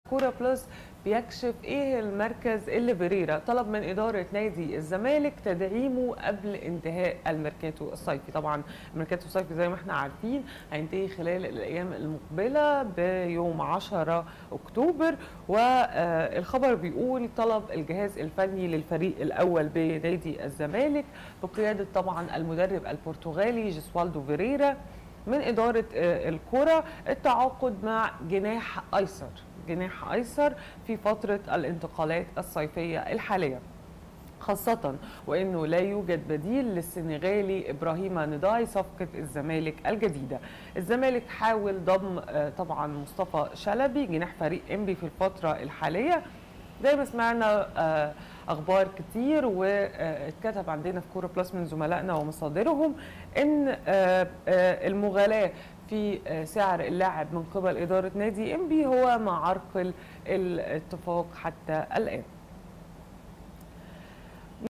كوره بلس بيكشف ايه المركز اللي بريرا طلب من اداره نادي الزمالك تدعيمه قبل انتهاء الميركاتو الصيفي طبعا الميركاتو الصيفي زي ما احنا عارفين هينتهي خلال الايام المقبله بيوم 10 اكتوبر والخبر بيقول طلب الجهاز الفني للفريق الاول بنادي الزمالك بقياده طبعا المدرب البرتغالي جيسوالدو فيريرا من إدارة الكرة التعاقد مع جناح أيسر جناح أيسر في فترة الانتقالات الصيفية الحالية خاصة وأنه لا يوجد بديل للسنغالي إبراهيم نداي صفقة الزمالك الجديدة الزمالك حاول ضم طبعا مصطفى شلبي جناح فريق إنبي في الفترة الحالية زي ما سمعنا اخبار كتير واتكتب عندنا في كوره بلس من زملائنا ومصادرهم ان المغالاه في سعر اللاعب من قبل اداره نادي انبي هو ما عرقل الاتفاق حتى الان